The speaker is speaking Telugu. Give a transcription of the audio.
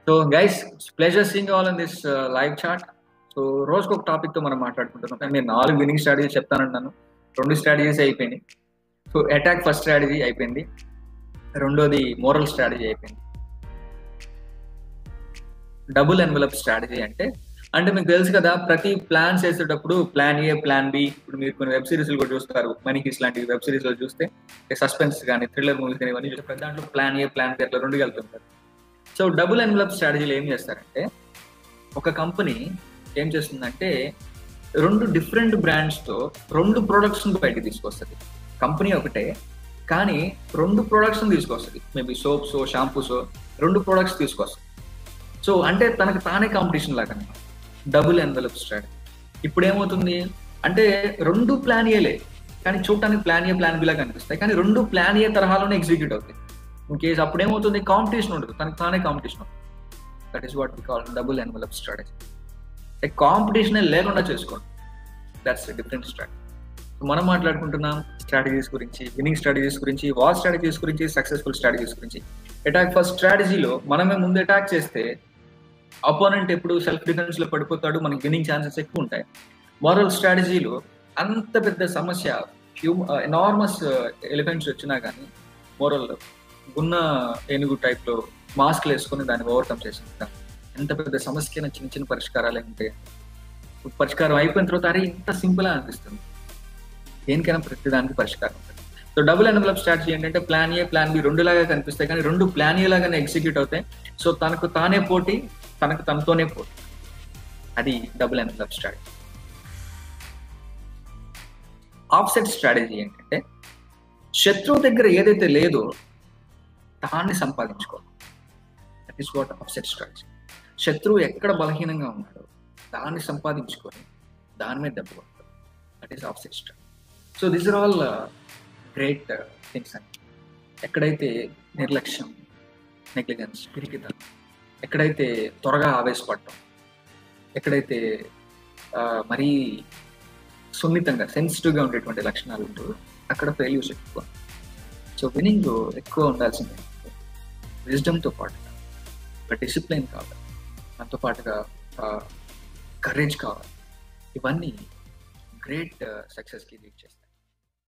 so guys pleasure seeing all in this live chat so రోజుకు ఒక టాపిక్ తో మనం మాట్లాడుకుంటున్నాం నేను నాలుగు వినింగ్ స్ట్రాటజీ చెప్తానంటున్నాను రెండు స్ట్రాటజీస్ అయిపోయినాయి సో అటాక్ ఫస్ట్ స్ట్రాటజీ అయిపోయింది రెండోది మోరల్ స్ట్రాటజీ అయిపోయింది డబుల్ ఎన్వలప్ స్ట్రాటజీ అంటే అంటే మీకు తెలుసు కదా ప్రతి ప్లాన్స్ వేసేటప్పుడు ప్లాన్ ఏ ప్లాన్ బి ఇప్పుడు మీరు కొన్ని వెబ్ సిరీస్ కూడా చూస్తారు మనీకిస్ లాంటి వెబ్ సిరీస్ లో చూస్తే సస్పెన్స్ కానీ థ్రిల్లర్ మూవీస్ కానీ ఇవన్నీ చూస్తే దాంట్లో ప్లాన్ ఏ ప్లాన్ బి అట్లా రెండు వెళ్తుంటారు సో డబుల్ ఎన్వలప్ స్ట్రాటజీలో ఏం చేస్తారంటే ఒక కంపెనీ ఏం చేస్తుందంటే రెండు డిఫరెంట్ బ్రాండ్స్ తో రెండు ప్రొడక్ట్స్ బయటకు తీసుకొస్తుంది కంపెనీ ఒకటే కానీ రెండు ప్రొడక్ట్స్ తీసుకొస్తుంది మేబీ సోప్స్ షాంపూస్ రెండు ప్రొడక్ట్స్ తీసుకొస్తుంది సో అంటే తనకు తానే కాంపిటీషన్ లాగా డబుల్ ఎన్వలప్ స్ట్రాటజీ ఇప్పుడు ఏమవుతుంది అంటే రెండు ప్లాన్ ఏలే కానీ చూడటానికి ప్లాన్ ఏ ప్లాన్ బి లాగా కనిపిస్తాయి కానీ రెండు ప్లాన్ ఏ తరహాలోనే ఎగ్జిక్యూట్ అవుతాయి ఇన్ కేసు అప్పుడు ఏమవుతుంది కాంపిటీషన్ ఉండదు తనకు తానే కాంపిటీషన్ ఉంటుంది that is what we call double envelope strategy అంటే కాంపిటీషన్ లేకుండా చేసుకోండి దట్స్ డిఫరెంట్ స్ట్రాటజీ మనం మాట్లాడుకుంటున్నాం స్ట్రాటజీస్ గురించి విన్నింగ్ స్ట్రాటజీస్ గురించి వార్ స్ట్రాటజీస్ గురించి సక్సెస్ఫుల్ స్ట్రాటజీస్ గురించి అటాక్ ఫస్ట్ స్ట్రాటజీలో మనమే ముందు అటాక్ చేస్తే అపోనెంట్ ఎప్పుడు సెల్ఫ్ డిఫెన్స్ లో పడిపోతాడు మనకి విన్నింగ్ ఛాన్సెస్ ఎక్కువ ఉంటాయి మోరల్ స్ట్రాటజీలో అంత పెద్ద సమస్య ఎనార్మస్ ఎలిఫెంట్స్ వచ్చినా కానీ మోరల్ గున్న ఏనుగు టైప్ లో మాస్క్లు వేసుకొని దాన్ని ఓవర్కమ్ చేసింది ఎంత పెద్ద సమస్యకైనా చిన్న చిన్న పరిష్కారాలే ఉంటాయి పరిష్కారం అయిపోయిన తర్వాత అరే ఇంత సింపుల్ అనిపిస్తుంది దేనికైనా ప్రతి దానికి పరిష్కారం ఉంటుంది సో డబుల్ ఎన్వలప్ స్ట్రాటజీ ఏంటంటే ప్లాన్ ఏ ప్లాన్ బి రెండు లాగా కనిపిస్తాయి కానీ రెండు ప్లాన్ ఏ లాగానే ఎగ్జిక్యూట్ అవుతాయి సో తనకు తానే పోటీ తనకు తనతోనే పోటీ అది double envelope strategy offset strategy ఏంటంటే శత్రువు దగ్గర ఏదైతే లేదో దాన్ని సంపాదించుకోవాలి that is what offset strategy శత్రువు ఎక్కడ బలహీనంగా ఉన్నాడో దాన్ని సంపాదించుకొని దాని మీద దెబ్బ కొడతాడు that is offset strategy so this are all great things అని ఎక్కడైతే నిర్లక్ష్యం నెగ్లిజెన్స్ పిరికిత ఎక్కడైతే త్వరగా ఆవేశపడటం ఎక్కడైతే మరీ సున్నితంగా సెన్సిటివ్గా ఉండేటువంటి లక్షణాలు ఉంటూ అక్కడ ఫెయిల్యూస్ ఎక్కువ సో వినింగ్ ఎక్కువ ఉండాల్సిందే విజ్డమ్తో పాటుగా ఒక డిసిప్లిన్ కావాలి దాంతో పాటుగా కరేజ్ కావాలి ఇవన్నీ గ్రేట్ సక్సెస్కి లీడ్ చేస్తాయి